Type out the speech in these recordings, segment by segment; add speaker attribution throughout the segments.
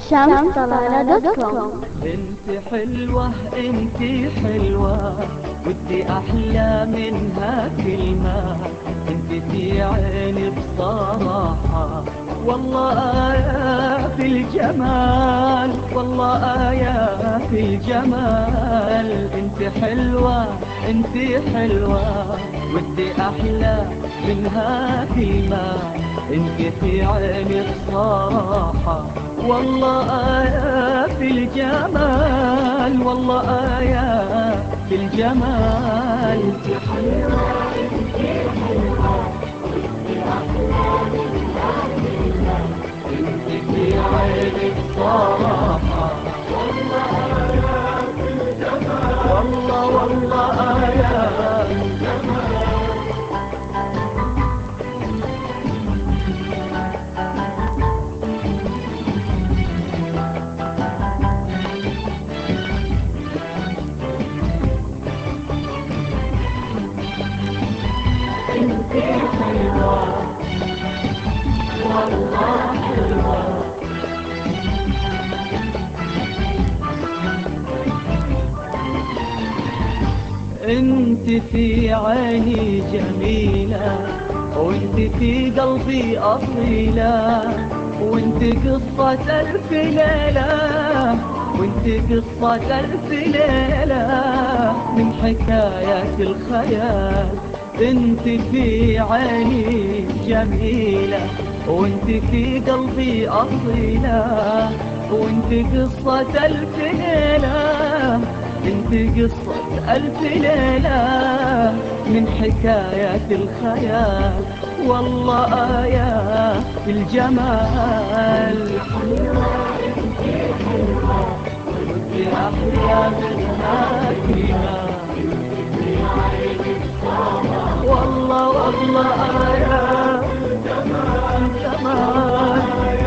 Speaker 1: شمس طلالة دوت كوم
Speaker 2: انت حلوة انت حلوة ودي احلى منها كلمة انت في عيني بصراحة والله آية في الجمال والله آية في الجمال انت حلوة انت حلوة ودي احلى منها كلمة انت في عيني بصراحة والله آية في الجمال والله آية في الجمال انت حلوة انت في عيني بصراحة والله والله آية انت في عيني جميلة وانت في قلبي أصيلة وانت قصة ألف ليلة وانت قصة ألف ليلة من حكايات الخيال انت في عيني جميلة وانت في قلبي أصيلة وانت قصة ألف ليلة انت قصة ألف ليلة من حكايات الخيال والله آية في الجمال في أحيان الهاكمة والله والله آية جمال جمال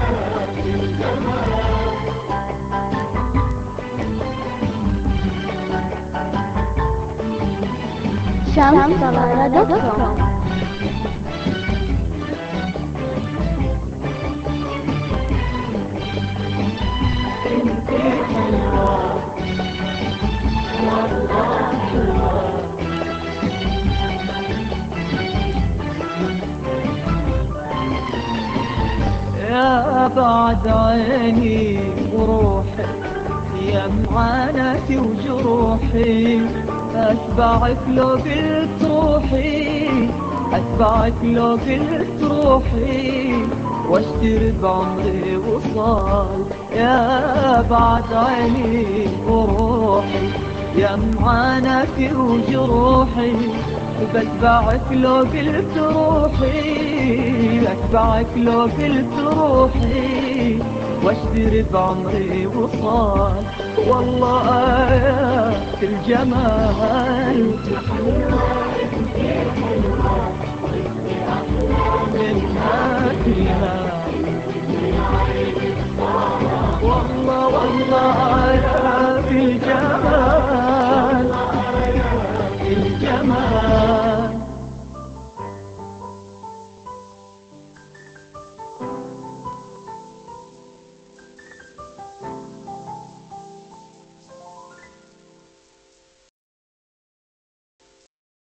Speaker 1: شمس طلالة دوت كوم
Speaker 2: يا بعد عيني وروحي يا معاناتي وجروحي أتبعك لو قلت روحي أتبعك لو قلت روحي واشتري بعمري وصال يا بعد عيني وروحي يا معاناتي وجروحي بتبعك لو قلت روحي أتبعك لو قلت روحي واشتري بعمري وصال والله آيات الجمال منها فيها والله والله آيات الجمال